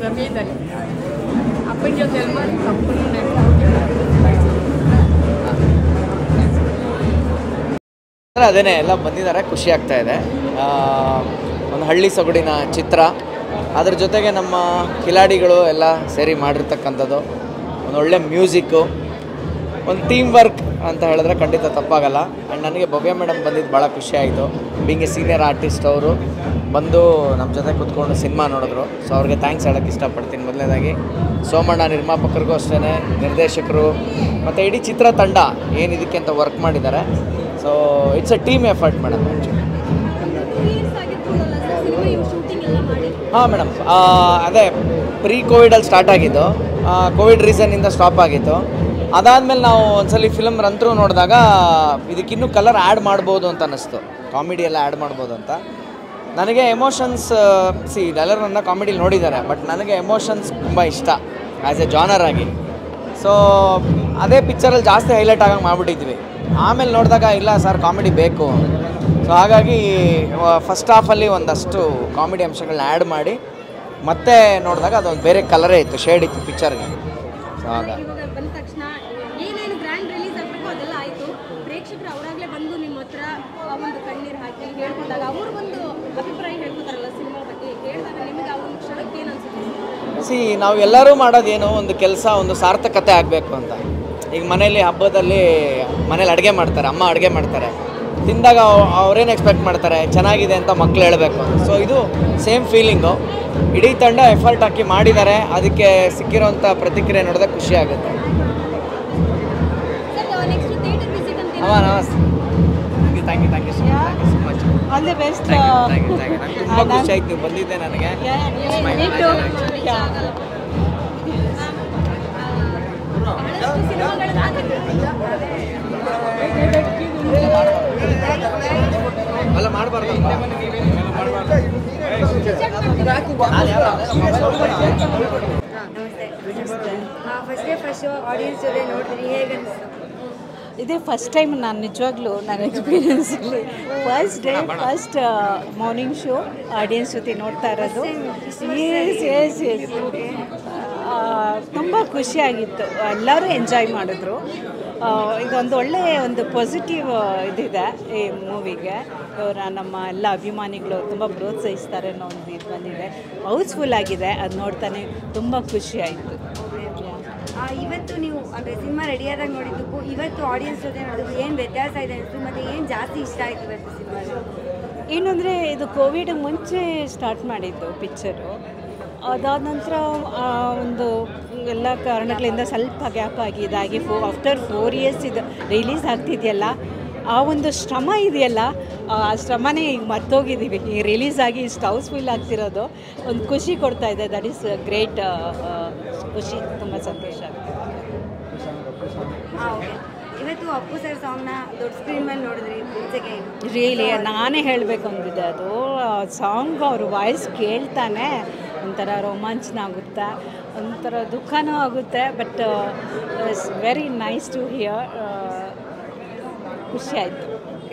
ರಮ್ಯದಲ್ಲಿ ಅಪ್ಪನ ಜೊತೆ ಮಾಡಿ ಅಪ್ಪನ ಅಂದ್ರೆ ಅದೇನೆ ಎಲ್ಲ ಬಂದಿದ್ದಾರೆ ಖುಷಿ ಆಗ್ತಾ ಇದೆ ಆ, ಒಂದು ಹಳ್ಳಿ ಸೊಗಡಿನ ಚಿತ್ರ ಅದ್ರ ಜೊತೆಗೆ ನಮ್ಮ ಕಿಲಾಡಿಗಳು ಎಲ್ಲ ಸೇರಿ ಮಾಡಿರ್ತಕ್ಕಂಥದ್ದು ಒಂದು ಒಳ್ಳೆ ಮ್ಯೂಸಿಕ್ಕು ಒಂದು ಟೀಮ್ ವರ್ಕ್ ಅಂತ ಹೇಳಿದ್ರೆ ಖಂಡಿತ ತಪ್ಪಾಗಲ್ಲ ಆ್ಯಂಡ್ ನನಗೆ ಭವ್ಯ ಮೇಡಮ್ ಬಂದಿದ್ದು ಭಾಳ ಖುಷಿ ಆಯಿತು ಬೀಂಗ್ ಎ ಸೀನಿಯರ್ ಆರ್ಟಿಸ್ಟ್ ಅವರು ಬಂದು ನಮ್ಮ ಜೊತೆ ಕೂತ್ಕೊಂಡು ಸಿನಿಮಾ ನೋಡಿದ್ರು ಸೊ ಅವ್ರಿಗೆ ಥ್ಯಾಂಕ್ಸ್ ಹೇಳೋಕ್ಕೆ ಇಷ್ಟಪಡ್ತೀನಿ ಮೊದಲನೇದಾಗಿ ಸೋಮಣ್ಣ ನಿರ್ಮಾಪಕರಿಗೂ ಅಷ್ಟೇ ನಿರ್ದೇಶಕರು ಮತ್ತು ಇಡೀ ಚಿತ್ರ ತಂಡ ಏನು ಇದಕ್ಕೆ ಅಂತ ವರ್ಕ್ ಮಾಡಿದ್ದಾರೆ so it's a team effort madam ಹಾಂ ಮೇಡಮ್ ಅದೇ ಪ್ರೀ ಕೋವಿಡಲ್ಲಿ ಸ್ಟಾರ್ಟ್ ಆಗಿದ್ದು ಕೋವಿಡ್ ರೀಸನ್ನಿಂದ ಸ್ಟಾಪ್ ಆಗಿತ್ತು ಅದಾದಮೇಲೆ ನಾವು ಒಂದ್ಸಲಿ ಫಿಲಮ್ ರಂತ್ರು ನೋಡಿದಾಗ ಇದಕ್ಕಿನ್ನೂ ಕಲರ್ ಆ್ಯಡ್ ಮಾಡ್ಬೋದು ಅಂತ ಅನ್ನಿಸ್ತು ಕಾಮಿಡಿ ಎಲ್ಲ ಆ್ಯಡ್ ಮಾಡ್ಬೋದು ಅಂತ ನನಗೆ ಎಮೋಷನ್ಸ್ ಸಿ ಎಲ್ಲರೂ ನನ್ನ ಕಾಮಿಡಿಲಿ ನೋಡಿದ್ದಾರೆ ಬಟ್ ನನಗೆ ಎಮೋಷನ್ಸ್ ತುಂಬ ಇಷ್ಟ ಆ್ಯಸ್ ಎ ಜಾನರ್ ಆಗಿ ಸೊ ಅದೇ ಪಿಕ್ಚರಲ್ಲಿ ಜಾಸ್ತಿ ಹೈಲೈಟ್ ಆಗಂಗೆ ಮಾಡಿಬಿಟ್ಟಿದ್ವಿ ಆಮೇಲೆ ನೋಡಿದಾಗ ಇಲ್ಲ ಸರ್ ಕಾಮಿಡಿ ಬೇಕು ಸೊ ಹಾಗಾಗಿ ಫಸ್ಟ್ ಹಾಫಲ್ಲಿ ಒಂದಷ್ಟು ಕಾಮಿಡಿ ಅಂಶಗಳನ್ನ ಆ್ಯಡ್ ಮಾಡಿ ಮತ್ತೆ ನೋಡಿದಾಗ ಅದೊಂದು ಬೇರೆ ಕಲರೇ ಇತ್ತು ಶೇಡ್ ಇತ್ತು ಪಿಕ್ಚರ್ಗೆ ಸೊ ಹಾಗಾಗಿ ಇವಾಗ ಬಂದ ತಕ್ಷಣ ಏನೇನು ಗ್ರ್ಯಾಂಡ್ ರಿಲೀಸ್ ಆಗಬೇಕು ಅದೆಲ್ಲ ಆಯಿತು ಪ್ರೇಕ್ಷಕರು ಅವರಾಗಲೇ ಬಂದು ನಿಮ್ಮ ಹತ್ರ ಆ ಒಂದು ಕಣ್ಣೀರು ಹಾಕಿ ಹೇಳ್ಕೊಂಡಾಗ ಅವ್ರಿಗೊಂದು ಅಭಿಪ್ರಾಯ ಹೇಳ್ಕೊತಾರಲ್ಲ ಸಿನಿಮಾ ಬಗ್ಗೆ ಹೇಳಿದಾಗ ನಿಮಗೆ ಆ ಒಂದು ಕ್ಷಣಕ್ಕೆ ಏನು ಅನ್ಸುತ್ತೆ ಸಿ ನಾವು ಎಲ್ಲರೂ ಮಾಡೋದೇನು ಒಂದು ಕೆಲಸ ಒಂದು ಸಾರ್ಥಕತೆ ಆಗಬೇಕು ಅಂತ ಈಗ ಮನೇಲಿ ಹಬ್ಬದಲ್ಲಿ ಮನೇಲಿ ಅಡುಗೆ ಮಾಡ್ತಾರೆ ಅಮ್ಮ ಅಡುಗೆ ಮಾಡ್ತಾರೆ ತಿಂದಾಗ ಅವ್- ಅವ್ರೇನು ಎಕ್ಸ್ಪೆಕ್ಟ್ ಮಾಡ್ತಾರೆ ಚೆನ್ನಾಗಿದೆ ಅಂತ ಮಕ್ಳು ಹೇಳಬೇಕು ಸೊ ಇದು ಸೇಮ್ ಫೀಲಿಂಗು ಇಡೀ ತಂಡ ಎಫರ್ಟ್ ಹಾಕಿ ಮಾಡಿದ್ದಾರೆ ಅದಕ್ಕೆ ಸಿಕ್ಕಿರೋಂಥ ಪ್ರತಿಕ್ರಿಯೆ ನೋಡಿದ್ರೆ ಖುಷಿ ಆಗುತ್ತೆ ಸರ್ ನೆಕ್ಸ್ಟ್ ಥಿಯೇಟರ್ ವಿಸಿಟ್ ಅಂತ ಅಮ್ಮ ನಮಸ್ತೆ thank you thank you so much thank you so much all the best thank you thank you thank you ನಂಗೆ ತುಂಬ ಖುಷಿ ಆಯ್ತು ನೀವು ಬಂದಿದ್ದೆ ನನಗೆ It's my pleasure actually. ಬಹಳಷ್ಟು ಸಿನಿಮಾಗಳನ್ನ ಅಲ್ಲ ಮಾಡಬಾರ್ದು ನಮಸ್ತೆ first day first show audience ಜೊತೆ ನೋಡಿದ್ರಿ ಹೇಗೆ ಅನಿಸ್ತು ಇದೇ ಫಸ್ಟ್ ಟೈಮ್ ನಾನು ನಿಜವಾಗ್ಲೂ ನನ್ನ ಎಕ್ಸ್ಪೀರಿಯನ್ಸಲ್ಲಿ first day first morning show audience ಜೊತೆ ನೋಡ್ತಾ ಇರೋದು ಎಸ್ ಎಸ್ ಎಸ್ ತುಂಬ ಖುಷಿಯಾಗಿತ್ತು ಎಲ್ಲರೂ ಎಂಜಾಯ್ ಮಾಡಿದ್ರು ಆ, ಇದೊಂದು ಒಳ್ಳೆಯ ಒಂದು ಪಾಸಿಟಿವ್ ಇದಿದೆ ಈ ಮೂವಿಗೆ ಇವರ ನಮ್ಮ ಎಲ್ಲ ಅಭಿಮಾನಿಗಳು ತುಂಬ ಪ್ರೋತ್ಸಾಹಿಸ್ತಾರೆ ಅನ್ನೋ ಒಂದು ಇದು ಬಂದಿದೆ ಹೌಸ್ಫುಲ್ ಆಗಿದೆ ಅದು ನೋಡ್ತಾನೆ ತುಂಬ ಖುಷಿ ಆಯಿತು ಆ, ಇವತ್ತು ನೀವು ಅಂದರೆ ಸಿನಿಮಾ ರೆಡಿಯಾದಾಗ ನೋಡಿದ್ದಕ್ಕೂ ಇವತ್ತು ಆಡಿಯನ್ಸ್ ಜೊತೆ ನೋಡಿದ್ದಕ್ಕೂ ಏನು ವ್ಯತ್ಯಾಸ ಇದೆ ಅನಿಸ್ತು ಮತ್ತು ಏನು ಜಾಸ್ತಿ ಇಷ್ಟ ಆಯಿತು ಇವತ್ತು ಸಿನಿಮಾ ಏನು ಅಂದರೆ ಇದು ಕೋವಿಡ್ ಮುಂಚೆ ಸ್ಟಾರ್ಟ್ ಮಾಡಿದ್ದು ಪಿಕ್ಚರು ಅದಾದ ನಂತರ ಆ, ಒಂದು ಎಲ್ಲ ಕಾರಣಗಳಿಂದ ಸ್ವಲ್ಪ ಗ್ಯಾಪ್ ಆಗಿ ಇದಾಗಿ ಫೋ ಆಫ್ಟರ್ ಫೋರ್ ಇಯರ್ಸ್ ಇದು ರಿಲೀಸ್ ಆಗ್ತಿದೆಯಲ್ಲ ಆ ಒಂದು ಶ್ರಮ ಇದೆಯಲ್ಲ ಆ ಶ್ರಮನೇ ಈಗ ಮರ್ತೋಗಿದ್ದೀವಿ ಈ ರಿಲೀಸ್ ಆಗಿ ಇಷ್ಟು ಹೌಸ್ಫುಲ್ ಆಗ್ತಿರೋದು ಒಂದು ಖುಷಿ ಕೊಡ್ತಾ ಇದೆ ದಟ್ ಈಸ್ ಗ್ರೇಟ್ ಖುಷಿ ತುಂಬ ಸಂತೋಷ ಆಗ್ತಿದೆ ಹಾಂ ಓಕೆ ಇವತ್ತು ಅಪ್ಪು ಸರ್ ಸಾಂಗ್ನ ದೊಡ್ಡ ಸ್ಕ್ರೀನ್ ಮೇಲೆ ನೋಡಿದ್ರಿ ಮುಂಚೆಗೆ ರಿಯಲಿ ನಾನೇ ಹೇಳಬೇಕು ಅಂದಿದ್ದೆ ಅದು ಸಾಂಗ್ ಅವ್ರ ವಾಯ್ಸ್ ಕೇಳ್ತಾನೆ ಒಂಥರ ರೋಮಾಂಚನ ಆಗುತ್ತೆ ಒಂಥರ ದುಃಖನೂ ಆಗುತ್ತೆ but it's very nice to hear ಖುಷಿ ಆಯಿತು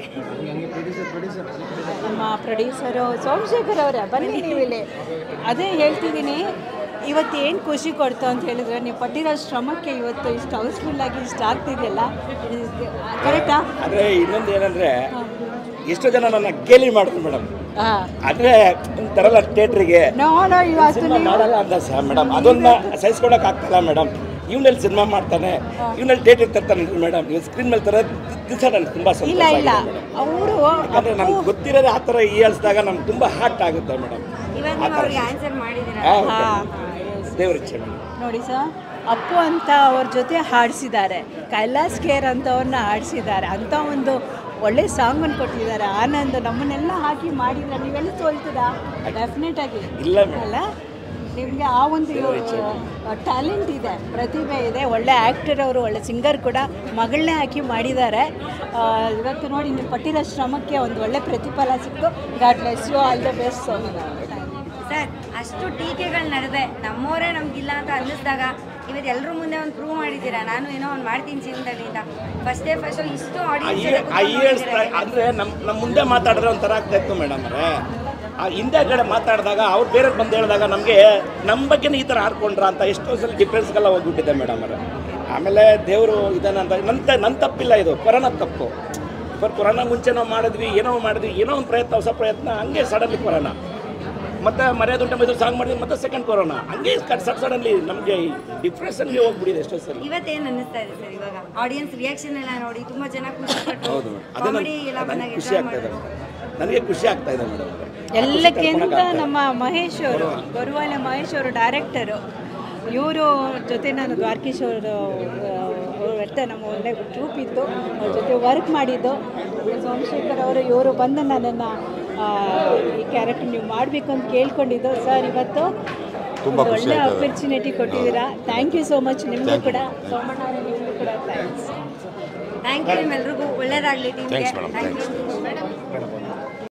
ನಮ್ಮ ಪ್ರೊಡ್ಯೂಸರು ಸೋಮಶೇಖರ್ ಅವರೇ ಬನ್ನಿ ನೀವು ಇಲ್ಲಿ ಅದೇ ಹೇಳ್ತಿದ್ದೀನಿ ಇವತ್ತು ಏನು ಖುಷಿ ಕೊಡ್ತು ಅಂತ ಹೇಳಿದ್ರೆ ನೀವು ಪಟ್ಟಿರೋ ಶ್ರಮಕ್ಕೆ ಇವತ್ತು ಇಷ್ಟು ಹೌಸ್ಫುಲ್ಲಾಗಿ ಇಷ್ಟು ಆಗ್ತಿದೆಯಲ್ಲ ಕರೆಕ್ಟಾ ಆದರೆ ಇನ್ನೊಂದು ಏನಂದರೆ ಎಷ್ಟೋ ಜನ ನನ್ನ ಗೇಲಿ ಮಾಡಿದ್ರು ಮೇಡಮ್ ಹಾಂ ಆದರೆ ತರಲ್ಲ ಥಿಯೇಟ್ರಿಗೆ ನೋ ನೋ ಇವತ್ತು ಸಿನಿಮಾ ಮಾಡಲ್ಲ ಅಂತ ಸಹ ಮೇಡಮ್ ಅದನ್ನ ಸಹಿಸ್ಕೊಳಕ್ ಆಗ್ತಲ್ಲ ಮೇಡಮ್ ಇವನಲ್ಲಿ ಸಿನಿಮಾ ಮಾಡ್ತಾನೆ ಇವನಲ್ಲಿ ಥಿಯೇಟ್ರಿಗೆ ತರ್ತಾನೆ ಮೇಡಮ್ ಇವ್ ಸ್ಕ್ರೀನ್ ಮೇಲೆ ತರ ದಿವಸ ನನಗೆ ತುಂಬ ಸಂತೋಷ ಇಲ್ಲ ಇಲ್ಲ ಆಗಿದೆ madam. ಅವರು ಯಾಕಂದ್ರೆ ನಮ್ಗೆ ಗೊತ್ತಿರೋದೇ ಆ ಥರ ಹೀಯಾಳಿಸಿದಾಗ ನಮ್ಗೆ ತುಂಬ ಹಾರ್ಟ್ ಆಗುತ್ತೆ ಮೇಡಮ್ ಇವಾಗ ನೀವು ಅವ್ರಿಗೆ ಆನ್ಸರ್ ಮಾಡಿದ್ದೀರಾ ಹಾಂ ದೇವರಿಚ್ಛೆ ಮೇಡಮ್ ನೋಡಿ ಸರ್ ಅಪ್ಪು ಅಂತ ಅವ್ರ ಜೊತೆ ಹಾಡಿಸಿದ್ದಾರೆ ಕೈಲಾಸ್ ಕೇರ್ ಅಂತವ್ರನ್ನ ಹಾಡಿಸಿದ್ದಾರೆ ಅಂತ ಒಂದು ಒಳ್ಳೆ ಸಾಂಗನ್ನು ಕೊಟ್ಟಿದ್ದಾರೆ ಆನಂದ್ ನಮ್ಮನ್ನೆಲ್ಲ ಹಾಕಿ ಮಾಡಿದ್ರೆ ನೀವೆಲ್ಲ ಸೋಲ್ತೀರಾ ಡೆಫಿನೆಟ್ ಆಗಿ ಇಲ್ಲ ಮೇಡಮ್ ಅಲ್ಲ ನಿಮಗೆ ಆ ಒಂದು ಟ್ಯಾಲೆಂಟ್ ಇದೆ ಪ್ರತಿಭೆ ಇದೆ ಒಳ್ಳೆ ಆ್ಯಕ್ಟರ್ ಅವರು ಒಳ್ಳೆ ಸಿಂಗರ್ ಕೂಡ ಮಗಳನ್ನೇ ಹಾಕಿ ಮಾಡಿದ್ದಾರೆ ಆ, ಇವತ್ತು ನೋಡಿ ನೀವು ಪಟ್ಟಿರೋ ಶ್ರಮಕ್ಕೆ ಒಂದು ಒಳ್ಳೆ ಪ್ರತಿಫಲ ಸಿಕ್ತು God bless you all the best sir ಅಷ್ಟು ಟೀಕೆಗಳು ನಡೆದೆ ನಮ್ಮವರೇ ನಮ್ಗಿಲ್ಲ ಅಂತ ಅನ್ನಿಸ್ದಾಗ ಇವತ್ತು ಎಲ್ಲರೂ ಮುಂದೆ ಒಂದು ಪ್ರೂವ್ ಮಾಡಿದ್ದೀರಾ ನಾನು ಏನೋ ಒಂದು ಮಾಡ್ತೀನಿ ಜೀವನದಲ್ಲಿ ಅಂತ ಫಸ್ಟ್ ಡೇ ಫಸ್ಟ್ ಇಷ್ಟು ಆ ಆಡಿಯನ್ಸ್ ಹೀ- ಆ ಹೀಯಾಳಿಸ್ತಾ ಅಂದರೆ ನಮ್ಮ ನಮ್ಮ ಮುಂದೆ ಮಾತಾಡಿದ್ರೆ ಒಂಥರ ಆಗ್ತಾ ಇತ್ತು ಮೇಡಮ್ ಅವರೇ ಆ ಹಿಂದೆಗಡೆ ಮಾತಾಡಿದಾಗ ಅವ್ರು ಬೇರೆ ಬಂದು ಹೇಳಿದಾಗ ನಮಗೆ ನಮ್ಮ ಬಗ್ಗೆನೇ ಈ ಥರ ಆಡ್ಕೊಂಡ್ರ ಅಂತ ಎಷ್ಟೋ ಸಲ ಡಿಫ್ರೆನ್ಸ್ಗೆಲ್ಲ ಹೋಗ್ಬಿಟ್ಟಿದೆ ಮೇಡಮ್ ಅವರ ಆಮೇಲೆ ದೇವರು ಇದನ್ನ ಅಂತ ನನ್ನ ತ- ನನ್ನ ತಪ್ಪಿಲ್ಲ ಇದು ಕೊರೋನಾ ತಪ್ಪು ಬಟ್ ಕೊರೋನಾ ಮುಂಚೆ ನಾವು ಮಾಡಿದ್ವಿ ಏನೋ ಮಾಡಿದ್ವಿ ಏನೋ ಒಂದು ಪ್ರಯತ್ನ ಹೊಸ ಪ್ರಯತ್ನ ಹಂಗೆ ಸಡನ್ಲಿ ಕೊರೋನಾ ಮತ್ತೆ ಮರ್ಯಾದುಂಟ ಮೈಸೂರು ಸಾಂಗ್ ಮಾಡಿದ್ವಿ ಮತ್ತೆ ಸೆಕೆಂಡ್ ಕೊರೋನಾ ಹಂಗೆ ಸಡ್ ಸಡನ್ಲಿ ನಮಗೆ ಡಿಪ್ರೆಷನ್ಗೆ ಹೋಗ್ಬಿಟ್ಟಿದೆ ಎಷ್ಟೋ ಸಲ ಇವತ್ತೇನು ಅನ್ನಿಸ್ತಾ ಇದೆ ಸರ್ ಇವಾಗ ಆಡಿಯನ್ಸ್ ರಿಯಾಕ್ಷನ್ ಎಲ್ಲ ನೋಡಿ ತುಂಬಾ ಜನ ಖುಷಿ ಪಟ್ಟು ಹೌದು ಅದೇ ಕಾಮಿಡಿ ಎಲ್ಲ ನನಗೆ ಬಂದಾಗ ಖುಷಿ ಆಗ್ತಾ ಇದೆ ನನಗೆ ಖುಷಿ ಆಗ್ತಾ ಇದೆ ಮೇಡಮ್ ಎಲ್ಲಕ್ಕಿಂತ ನಮ್ಮ ಮಹೇಶ್ ಅವರು ಬರುವಾಲೆ ಮಹೇಶ್ ಅವರು ಡೈರೆಕ್ಟರು ಇವರು ಜೊತೆ ನಾನು ದ್ವಾರಕೀಶ್ ಅವರು ವ್ಯರ್ಥ ನಮ್ಮ ಒಳ್ಳೆ ಟ್ರೂಪ್ ಇತ್ತು ಅವ್ರ ಜೊತೆ ವರ್ಕ್ ಮಾಡಿದ್ದು ಸೋಮಶೇಖರ್ ಅವರು ಇವರು ಬಂದು ನನ್ನನ್ನು ಈ ಕ್ಯಾರೆಕ್ಟರ್ ನೀವು ಮಾಡಬೇಕು ಅಂತ ಕೇಳ್ಕೊಂಡಿದ್ದು ಸರ್ ಇವತ್ತು ಒಂದು ಒಳ್ಳೆ ಆಪರ್ಚುನಿಟಿ ಕೊಟ್ಟಿದ್ದೀರಾ ಥ್ಯಾಂಕ್ ಯು ಸೋ ಮಚ್ ನಿಮಗೂ ಕೂಡ ಸೋಮಣ್ಣ ಅವರೇ, ನಿಮಗೂ ಕೂಡ ಥ್ಯಾಂಕ್ಸ್ ಥ್ಯಾಂಕ್ ಯು ನಿಮ್ಮೆಲ್ರಿಗೂ ಒಳ್ಳೇದಾಗಲಿ ಟೀಮ್ಗೆ ಥ್ಯಾಂಕ್ ಯು